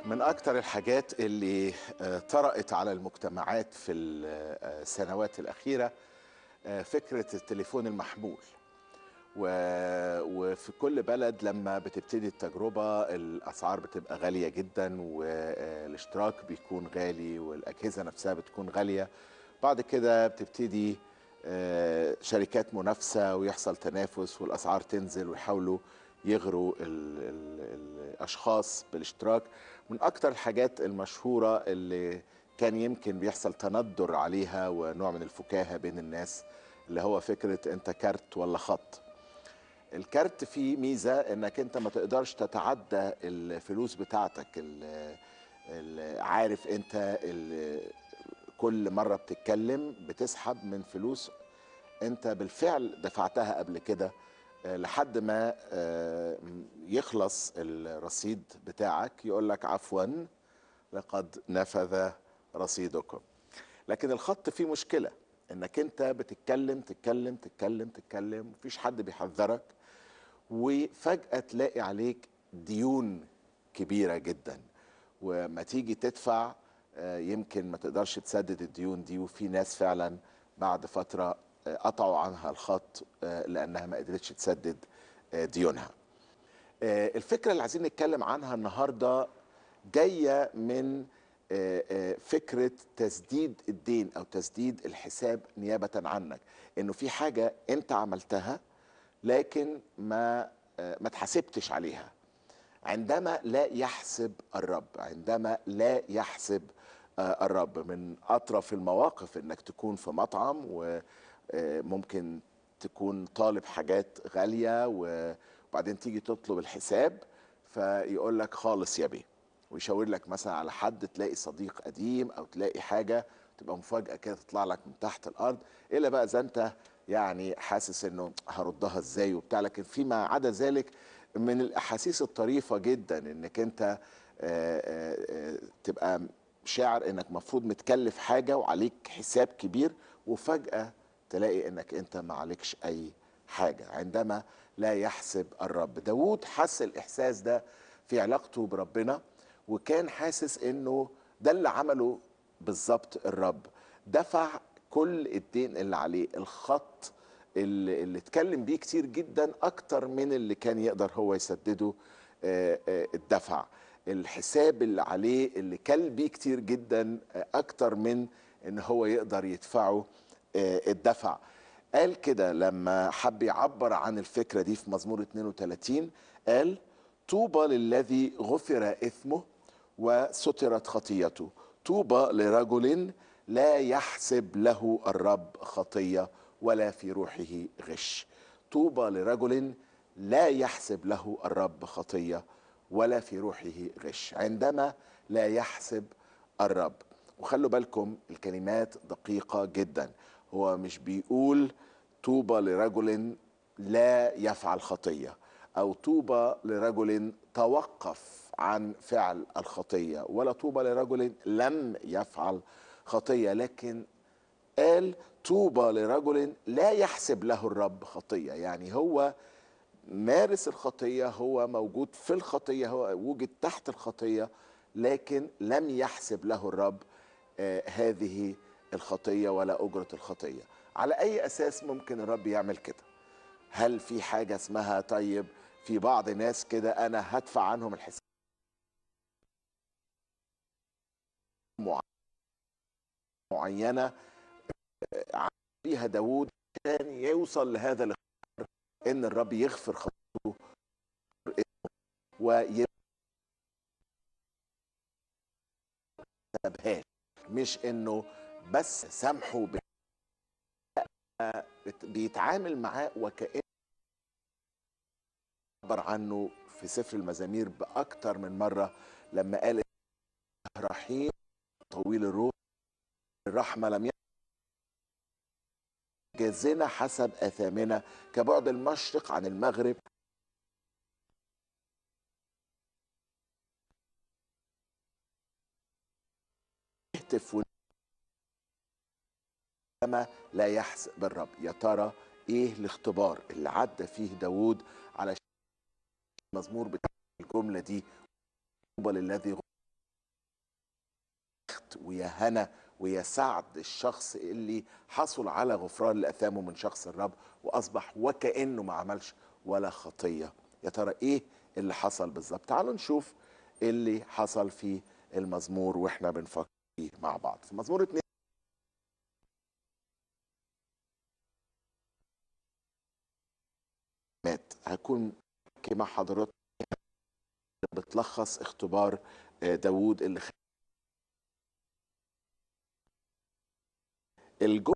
من أكتر الحاجات اللي آه، طرأت على المجتمعات في السنوات الأخيرة آه، فكرة التليفون المحمول و- وفي كل بلد لما بتبتدي التجربة الأسعار بتبقى غالية جدا والاشتراك بيكون غالي والأجهزة نفسها بتكون غالية بعد كده بتبتدي آه، شركات منافسة ويحصل تنافس والأسعار تنزل ويحاولوا يغروا ال ال الأشخاص بالاشتراك من أكتر الحاجات المشهورة اللي كان يمكن بيحصل تندر عليها ونوع من الفكاهة بين الناس اللي هو فكرة أنت كارت ولا خط الكارت فيه ميزة انك انت ما تقدرش تتعدى الفلوس بتاعتك ال- ال- عارف انت ال- كل مرة بتتكلم بتسحب من فلوس انت بالفعل دفعتها قبل كده آه، لحد ما آه، يخلص الرصيد بتاعك يقول لك عفوا لقد نفذ رصيدكم لكن الخط فيه مشكلة انك انت بتتكلم تتكلم تتكلم تتكلم مفيش حد بيحذرك وفجأة تلاقي عليك ديون كبيرة جدا وما تيجي تدفع آه، يمكن ما تقدرش تسدد الديون دي وفي ناس فعلا بعد فترة آه، قطعوا عنها الخط آه، لأنها ما قدرتش تسدد آه، ديونها آه، الفكرة اللي عايزين نتكلم عنها النهاردة جاية من آه، آه، فكرة تسديد الدين أو تسديد الحساب نيابة عنك إنه في حاجة أنت عملتها لكن ما آه، ما تحاسبتش عليها عندما لا يحسب الرب عندما لا يحسب آه، الرب من أطرف المواقف إنك تكون في مطعم وممكن تكون طالب حاجات غالية وبعدين تيجي تطلب الحساب فيقول لك خالص يا بيه ويشاور لك مثلا على حد تلاقي صديق قديم او تلاقي حاجه تبقى مفاجاه كده تطلع لك من تحت الارض الا بقى اذا انت يعني حاسس انه هردها ازاي وبتاع لكن فيما عدا ذلك من الاحاسيس الطريفه جدا انك انت آه، آه، آه، تبقى شاعر انك مفروض متكلف حاجه وعليك حساب كبير وفجاه تلاقي انك انت ما عليكش اي حاجه عندما لا يحسب الرب داود حس الاحساس ده في علاقته بربنا وكان حاسس انه ده اللي عمله بالظبط الرب دفع كل الدين اللي عليه الخط اللي, اللي اتكلم بيه كتير جدا اكتر من اللي كان يقدر هو يسدده آه، آه، الدفع الحساب اللي عليه اللي كل بيه كتير جدا آه، اكتر من ان هو يقدر يدفعه آه، الدفع قال كده لما حب يعبر عن الفكرة دي في مزمور 32 قال طوبى للذي غفر إثمه وسترت خطيته طوبى لرجل لا يحسب له الرب خطية ولا في روحه غش طوبى لرجل لا يحسب له الرب خطية ولا في روحه غش عندما لا يحسب الرب وخلوا بالكم الكلمات دقيقة جدا هو مش بيقول طوبى لرجل لا يفعل خطية أو طوبى لرجل توقف عن فعل الخطية ولا طوبى لرجل لم يفعل خطية لكن قال طوبى لرجل لا يحسب له الرب خطية يعني هو مارس الخطية هو موجود في الخطية هو وجد تحت الخطية لكن لم يحسب له الرب آه هذه الخطية ولا أجرة الخطية على أي أساس ممكن الرب يعمل كده هل في حاجة اسمها طيب في بعض ناس كده أنا هدفع عنهم الحساب مع- معينة آه، عمل بيها داود عشان يوصل لهذا الاختيار ان الرب يغفر خطيته ويسبهاش مش انه بس سامحه ب- بت- بيتعامل معاه وكأنه عبر عنه في سفر المزامير بأكتر من مرة لما قال رحيم طويل الروح الرحمة لم جازنا حسب آثامنا كبعد المشرق عن المغرب يهتف كما لا يحسب الرب يا ترى ايه الاختبار اللي عدى فيه داود على المزمور بتاع الجملة دي طوبى للذي ويا هنا ويا سعد الشخص اللي حصل على غفران لاثامه من شخص الرب واصبح وكانه ما عملش ولا خطيه يا ترى ايه اللي حصل بالظبط تعالوا نشوف اللي حصل في المزمور واحنا بنفكر فيه مع بعض في مزمور اتنين مات هكون مع حضرتك بتلخص اختبار آه، داوود اللي خ... الجمله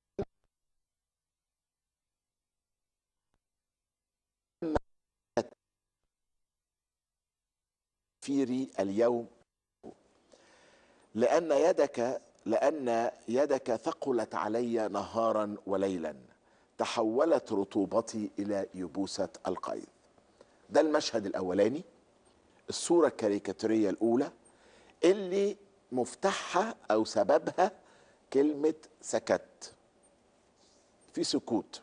فيري اليوم لأن يدك لأن يدك ثقلت علي نهارا وليلا تحولت رطوبتي إلى يبوسة القيظ ده المشهد الأولاني الصورة الكاريكاتيرية الأولى اللي مفتاحها أو سببها كلمة سكت في سكوت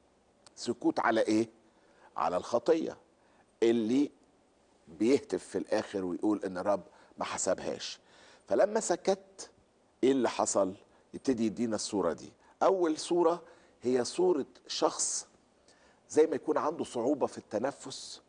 سكوت على إيه؟ على الخطية اللي بيهتف في الاخر ويقول ان الرب ما حسبهاش فلما سكت ايه اللي حصل يبتدي يدينا الصوره دي اول صوره هي صوره شخص زي ما يكون عنده صعوبه في التنفس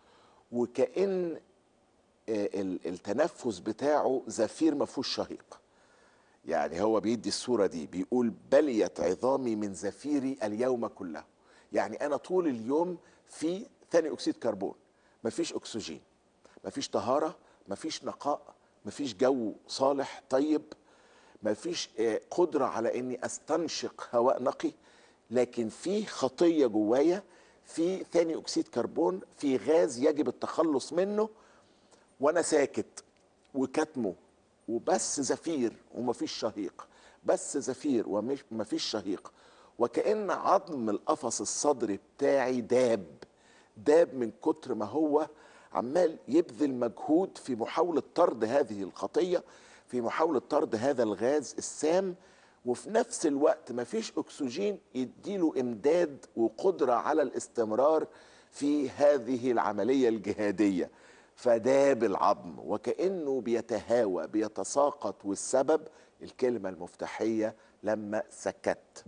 وكأن آه، ال- التنفس بتاعه زفير ما فيهوش شهيق يعني هو بيدي الصورة دي بيقول بليت عظامي من زفيري اليوم كله يعني أنا طول اليوم في ثاني أكسيد كربون مفيش أكسجين مفيش طهارة مفيش نقاء مفيش جو صالح طيب مفيش آه، قدرة على أني أستنشق هواء نقي لكن في خطية جوايا في ثاني أكسيد كربون في غاز يجب التخلص منه وانا ساكت وكتمه وبس زفير ومفيش شهيق بس زفير ومفيش شهيق وكأن عظم القفص الصدري بتاعي داب داب من كتر ما هو عمال يبذل مجهود في محاولة طرد هذه الخطية في محاولة طرد هذا الغاز السام وفي نفس الوقت مفيش أكسجين يديله إمداد وقدرة على الاستمرار في هذه العملية الجهادية فداب العظم وكأنه بيتهاوى بيتساقط والسبب الكلمة المفتاحية لما سكت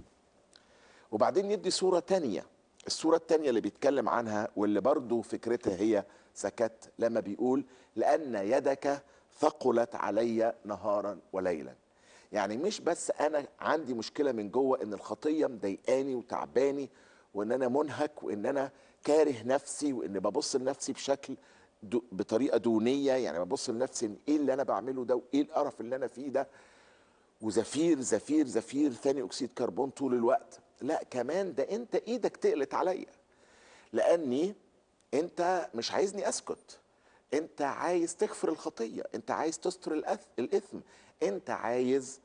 وبعدين يدي صورة تانية الصورة التانية اللي بيتكلم عنها واللي برضو فكرتها هي سكت لما بيقول لأن يدك ثقلت علي نهارا وليلا يعني مش بس أنا عندي مشكلة من جوه إن الخطية مضايقاني وتعباني وإن أنا منهك وإن أنا كاره نفسي وإن ببص لنفسي بشكل دو بطريقة دونية يعني ببص لنفسي إن إيه اللي أنا بعمله ده وإيه القرف اللي أنا فيه ده وزفير زفير زفير ثاني اكسيد كربون طول الوقت لا كمان ده انت ايدك تقلت عليا لاني انت مش عايزني اسكت انت عايز تغفر الخطيه انت عايز تستر الأث- الاثم انت عايز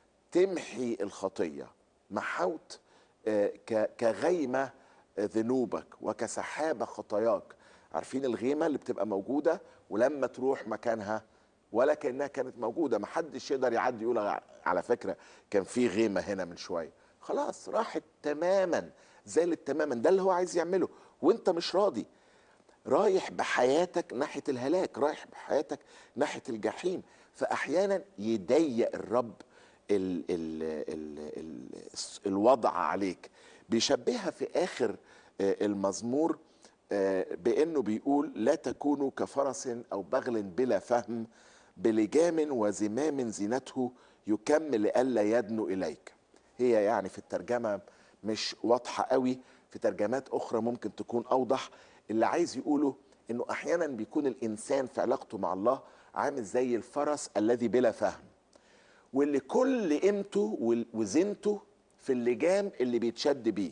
تمحي الخطيه محوت آه، ك- كغيمه آه، ذنوبك وكسحابه خطاياك عارفين الغيمه اللي بتبقى موجوده ولما تروح مكانها ولا كانها كانت موجوده محدش يقدر يعدي يقول ع- على فكره كان في غيمه هنا من شويه خلاص راحت تماما زالت تماما ده اللي هو عايز يعمله وانت مش راضي رايح بحياتك ناحيه الهلاك رايح بحياتك ناحيه الجحيم فاحيانا يضيق الرب ال ال ال ال الوضع عليك بيشبهها في اخر آه، المزمور آه، بانه بيقول لا تكونوا كفرس او بغل بلا فهم بلجام وزمام زينته يكمل الا يدنو اليك هي يعني في الترجمه مش واضحه قوي في ترجمات اخرى ممكن تكون اوضح اللي عايز يقوله انه احيانا بيكون الانسان في علاقته مع الله عامل زي الفرس الذي بلا فهم واللي كل قيمته وال- وزنته في اللجام اللي بيتشد بيه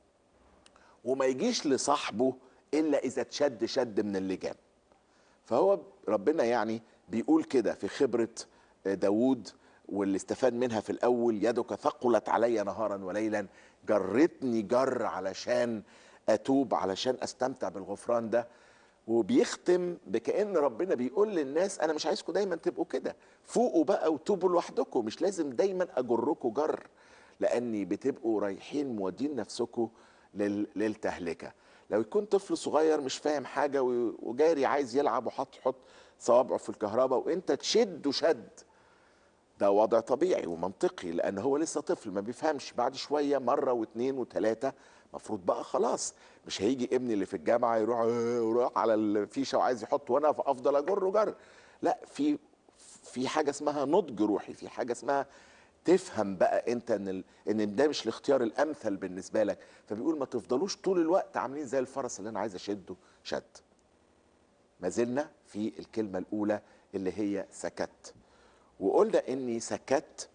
وما يجيش لصاحبه الا اذا اتشد شد من اللجام فهو ربنا يعني بيقول كده في خبرة داوود واللي استفاد منها في الأول يدك ثقلت علي نهارا وليلا جرتني جر علشان أتوب علشان أستمتع بالغفران ده وبيختم بكأن ربنا بيقول للناس أنا مش عايزكم دايما تبقوا كده فوقوا بقى وتوبوا لوحدكم مش لازم دايما أجركم جر لأني بتبقوا رايحين مودين نفسكم لل- للتهلكة لو يكون طفل صغير مش فاهم حاجة و- وجاري عايز يلعب وحط حط صوابعه في الكهرباء وانت تشد شد ده وضع طبيعي ومنطقي لان هو لسه طفل ما بيفهمش بعد شويه مره واثنين وثلاثه مفروض بقى خلاص مش هيجي ابني اللي في الجامعه يروح يروح على الفيشه وعايز يحط وانا افضل اجر جر لا في في حاجه اسمها نضج روحي في حاجه اسمها تفهم بقى انت ان ال... ان ده مش الاختيار الامثل بالنسبه لك فبيقول ما تفضلوش طول الوقت عاملين زي الفرس اللي انا عايز اشده شد ما زلنا في الكلمه الاولى اللي هي سكت وقلنا اني سكت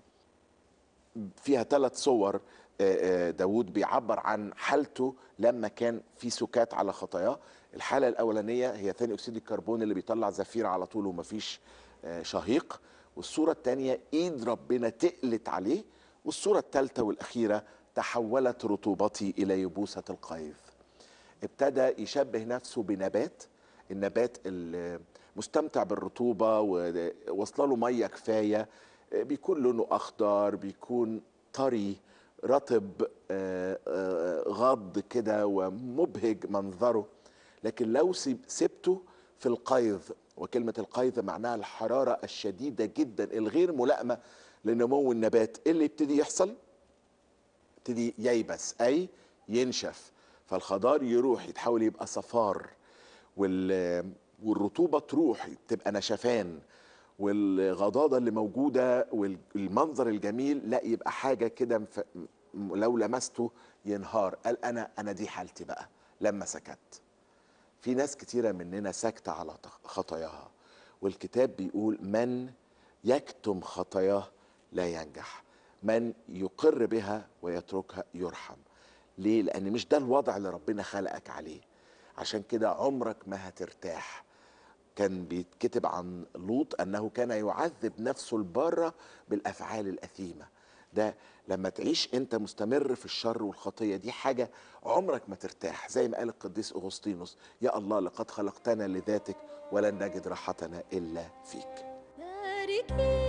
فيها ثلاث صور آه، آه، داود بيعبر عن حالته لما كان في سكات على خطاياه الحالة الأولانية هي ثاني أكسيد الكربون اللي بيطلع زفير على طول ومفيش آه، شهيق والصورة الثانية إيد ربنا تقلت عليه والصورة الثالثة والأخيرة تحولت رطوبتي إلى يبوسة القيظ ابتدى يشبه نفسه بنبات النبات المستمتع بالرطوبة ووصل له مية كفاية بيكون لونه أخضر بيكون طري رطب آه، آه، غض كده ومبهج منظره لكن لو سيب- سبته في القيظ وكلمة القيظ معناها الحرارة الشديدة جدا الغير ملائمة لنمو النبات إيه اللي يبتدي يحصل يبتدي ييبس أي ينشف فالخضار يروح يتحول يبقى صفار وال والرطوبة تروح تبقى نشفان والغضاضة اللي موجودة والمنظر الجميل لا يبقى حاجة كده مف- م- لو لمسته ينهار قال أنا أنا دي حالتي بقى لما سكت في ناس كتيرة مننا ساكتة على تخ- خطاياها والكتاب بيقول من يكتم خطاياه لا ينجح من يقر بها ويتركها يرحم ليه؟ لأن مش ده الوضع اللي ربنا خلقك عليه عشان كده عمرك ما هترتاح كان بيتكتب عن لوط أنه كان يعذب نفسه البارة بالأفعال الأثيمة ده لما تعيش انت مستمر في الشر والخطيه دي حاجه عمرك ما ترتاح زي ما قال القديس اغسطينوس يا الله لقد خلقتنا لذاتك ولن نجد راحتنا الا فيك باركي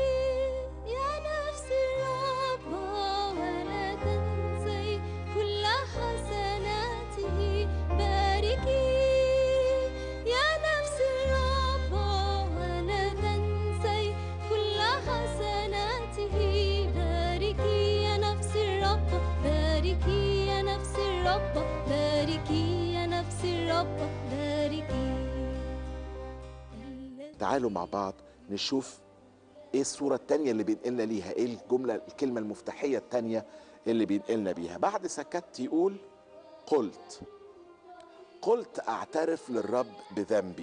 يا نفس الرب ولا تنسي كل حسناته باركي يا نفس الرب ولا تنسي كل حسناته باركي يا نفس الرب باركي يا نفس الرب باركي يا نفس الرب باركي تعالوا مع بعض نشوف ايه الصورة التانية اللي بينقلنا ليها ايه الجملة الكلمة المفتاحية التانية اللي بينقلنا بيها بعد سكت يقول قلت قلت اعترف للرب بذنبي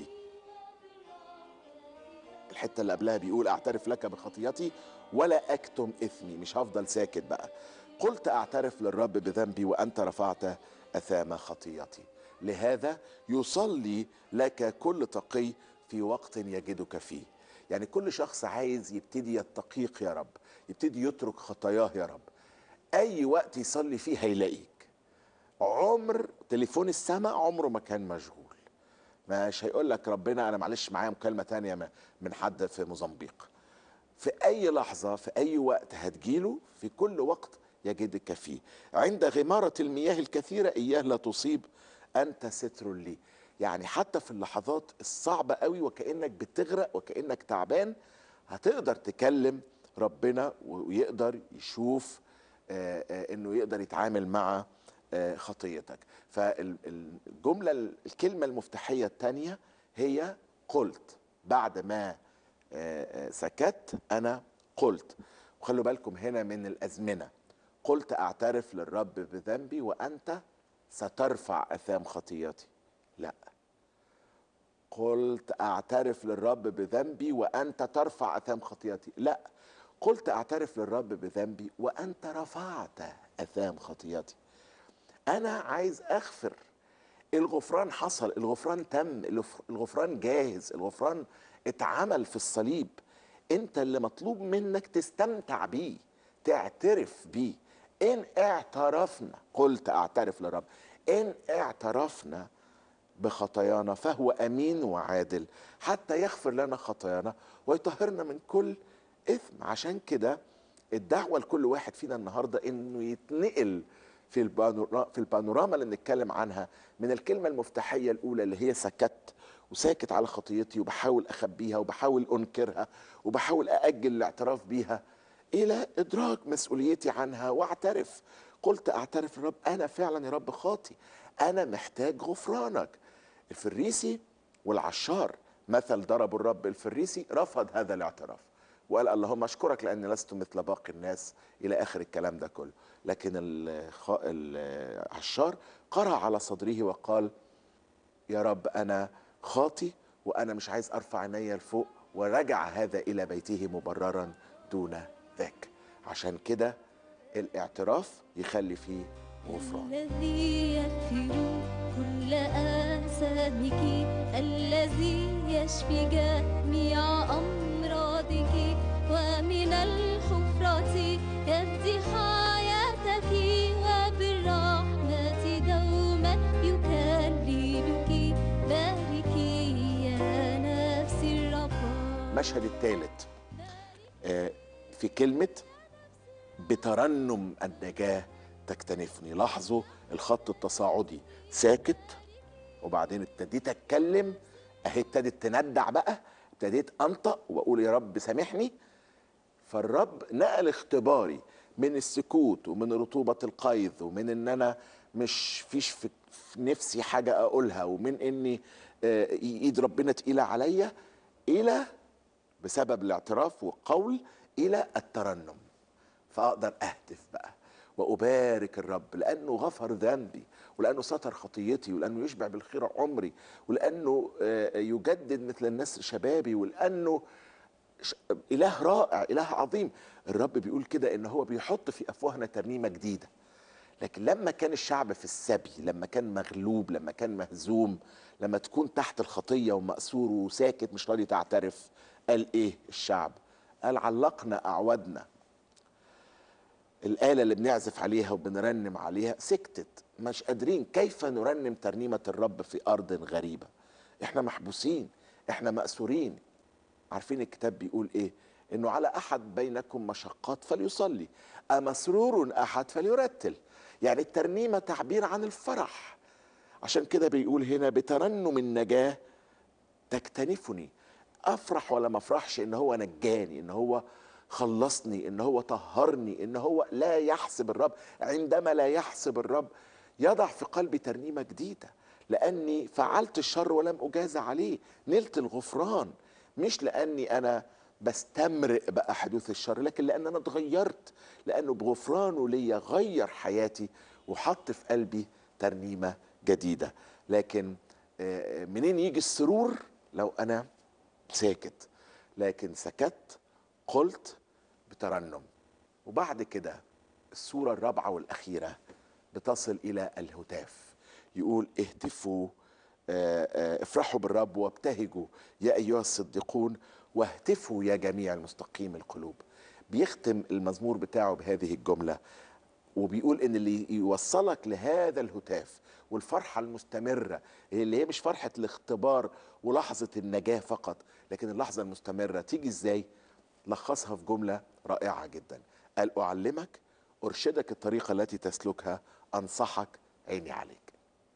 الحتة اللي قبلها بيقول اعترف لك بخطيتي ولا اكتم اثمي مش هفضل ساكت بقى قلت اعترف للرب بذنبي وانت رفعت اثام خطيتي لهذا يصلي لك كل تقي في وقت يجدك فيه يعني كل شخص عايز يبتدي يتقيك يا رب يبتدي يترك خطاياه يا رب اي وقت يصلي فيه هيلاقيك عمر تليفون السماء عمره ما كان مشغول مش هيقول لك ربنا انا معلش معايا مكالمه تانية م- من حد في موزمبيق في اي لحظه في اي وقت هتجيله في كل وقت يجدك فيه عند غماره المياه الكثيره اياه لا تصيب انت ستر لي يعني حتى في اللحظات الصعبه قوي وكانك بتغرق وكانك تعبان هتقدر تكلم ربنا ويقدر يشوف آه، آه، انه يقدر يتعامل مع آه، خطيتك فالجمله الكلمه المفتاحيه الثانيه هي قلت بعد ما آه، آه، سكت انا قلت وخلوا بالكم هنا من الازمنه قلت اعترف للرب بذنبي وانت سترفع اثام خطيتي لا قلت اعترف للرب بذنبي وانت ترفع اثام خطيتي لا قلت اعترف للرب بذنبي وانت رفعت اثام خطيتي انا عايز اغفر الغفران حصل الغفران تم الغف- الغفران جاهز الغفران اتعمل في الصليب انت اللي مطلوب منك تستمتع بيه تعترف بيه ان اعترفنا قلت اعترف للرب ان اعترفنا بخطايانا فهو امين وعادل حتى يغفر لنا خطايانا ويطهرنا من كل اثم عشان كده الدعوه لكل واحد فينا النهارده انه يتنقل في البانورا في البانوراما اللي بنتكلم عنها من الكلمه المفتاحيه الاولى اللي هي سكت وساكت على خطيتي وبحاول اخبيها وبحاول انكرها وبحاول ااجل الاعتراف بيها الى ادراك مسؤوليتي عنها واعترف قلت اعترف للرب انا فعلا يا رب خاطي انا محتاج غفرانك الفريسي والعشار مثل ضرب الرب الفريسي رفض هذا الاعتراف وقال اللهم اشكرك لاني لست مثل باقي الناس الى اخر الكلام ده كله لكن الخ... العشار قرع على صدره وقال يا رب انا خاطي وانا مش عايز ارفع عيني لفوق ورجع هذا الى بيته مبررا دون ذاك عشان كده الاعتراف يخلي فيه غفران الذي يغفر كل آثامك الذي يشفي جميع أمراضك ومن الحفرة يفدي حياتك وبالرحمة دوما يكللك باركي يا نفسي الرب المشهد الثالث آه، في كلمة بترنم النجاة تكتنفني لاحظوا الخط التصاعدي ساكت وبعدين ابتديت اتكلم اهي ابتدت تندع بقى ابتديت انطق واقول يا رب سامحني فالرب نقل اختباري من السكوت ومن رطوبة القيظ ومن ان انا مش فيش في في نفسي حاجة اقولها ومن اني آه، ايد ربنا تقيلة عليا الى بسبب الاعتراف والقول الى الترنم فاقدر اهتف بقى وابارك الرب لانه غفر ذنبي ولانه ستر خطيتي ولانه يشبع بالخير عمري ولانه آه، يجدد مثل الناس شبابي ولانه ش- اله رائع اله عظيم الرب بيقول كده ان هو بيحط في افواهنا ترنيمه جديده لكن لما كان الشعب في السبي لما كان مغلوب لما كان مهزوم لما تكون تحت الخطيه ومأسور وساكت مش راضي تعترف قال ايه الشعب قال علقنا اعوادنا الآلة اللي بنعزف عليها وبنرنم عليها سكتت مش قادرين كيف نرنم ترنيمة الرب في أرض غريبة احنا محبوسين احنا مأسورين عارفين الكتاب بيقول ايه انه على احد بينكم مشقات فليصلي امسرور احد فليرتل يعني الترنيمة تعبير عن الفرح عشان كده بيقول هنا بترنم النجاة تكتنفني افرح ولا ما افرحش ان هو نجاني ان هو خلصني ان هو طهرني ان هو لا يحسب الرب عندما لا يحسب الرب يضع في قلبي ترنيمه جديده لاني فعلت الشر ولم اجاز عليه نلت الغفران مش لاني انا بستمرئ بقى حدوث الشر لكن لان انا اتغيرت لانه بغفرانه ليا غير حياتي وحط في قلبي ترنيمه جديده لكن آه، منين يجي السرور لو انا ساكت لكن سكت قلت بترنم وبعد كده الصورة الرابعة والأخيرة بتصل إلى الهتاف يقول اهتفوا آه، آه، افرحوا بالرب وابتهجوا يا أيها الصديقون واهتفوا يا جميع المستقيم القلوب بيختم المزمور بتاعه بهذه الجملة وبيقول ان اللي يوصلك لهذا الهتاف والفرحه المستمره اللي هي مش فرحه الاختبار ولحظه النجاه فقط لكن اللحظه المستمره تيجي ازاي لخصها في جمله رائعه جدا قال اعلمك ارشدك الطريقه التي تسلكها انصحك عيني عليك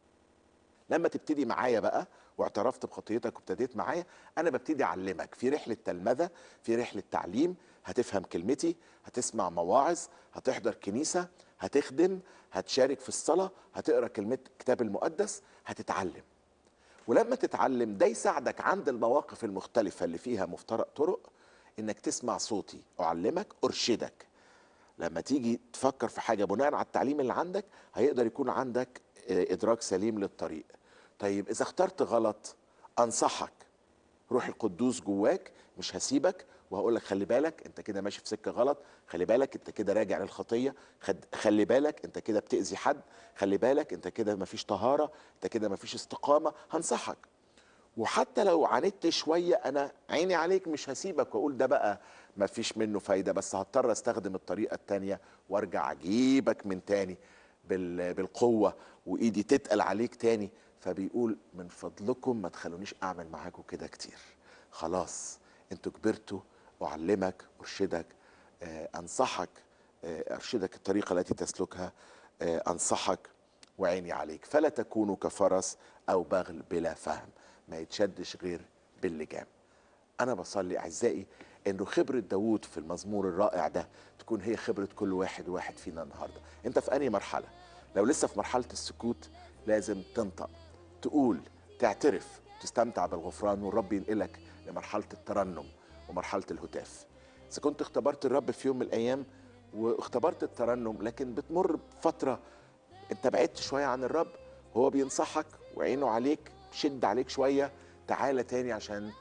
لما تبتدي معايا بقى واعترفت بخطيتك وابتديت معايا انا ببتدي اعلمك في رحله تلمذه في رحله تعليم هتفهم كلمتي هتسمع مواعظ هتحضر كنيسه هتخدم هتشارك في الصلاه هتقرا كلمه الكتاب المقدس هتتعلم ولما تتعلم ده يساعدك عند المواقف المختلفه اللي فيها مفترق طرق انك تسمع صوتي اعلمك ارشدك لما تيجي تفكر في حاجه بناء على التعليم اللي عندك هيقدر يكون عندك آه، ادراك سليم للطريق طيب اذا اخترت غلط انصحك روح القدوس جواك مش هسيبك وهقول لك خلي بالك انت كده ماشي في سكه غلط خلي بالك انت كده راجع للخطيه خد خلي بالك انت كده بتاذي حد خلي بالك انت كده مفيش طهاره انت كده مفيش استقامه هنصحك وحتى لو عاندت شويه انا عيني عليك مش هسيبك واقول ده بقى ما فيش منه فايده بس هضطر استخدم الطريقه التانيه وارجع اجيبك من تاني بال- بالقوه وايدي تتقل عليك تاني فبيقول من فضلكم ما تخلونيش اعمل معاكم كده كتير خلاص انتوا كبرتوا اعلمك ارشدك آه، انصحك آه، ارشدك الطريقه التي تسلكها آه، انصحك وعيني عليك فلا تكونوا كفرس او بغل بلا فهم ما يتشدش غير باللجام انا بصلي اعزائي انه خبره داوود في المزمور الرائع ده تكون هي خبره كل واحد واحد فينا النهارده انت في انهي مرحله لو لسه في مرحله السكوت لازم تنطق تقول تعترف تستمتع بالغفران والرب ينقلك لمرحله الترنم ومرحله الهتاف اذا كنت اختبرت الرب في يوم من الايام واختبرت الترنم لكن بتمر بفتره انت بعدت شويه عن الرب هو بينصحك وعينه عليك شد عليك شويه تعالى تاني عشان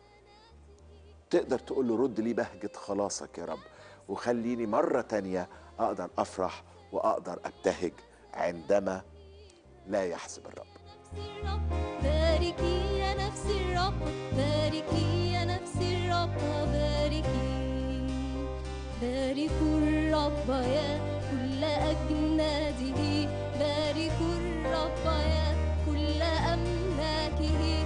تقدر تقول له رد لي بهجة خلاصك يا رب وخليني مرة تانية أقدر أفرح وأقدر أبتهج عندما لا يحسب الرب الرب باركي يا نفس الرب باركي يا نفس الرب باركي باركوا الرب يا كل أجناده باركوا الرب يا كل أملاكه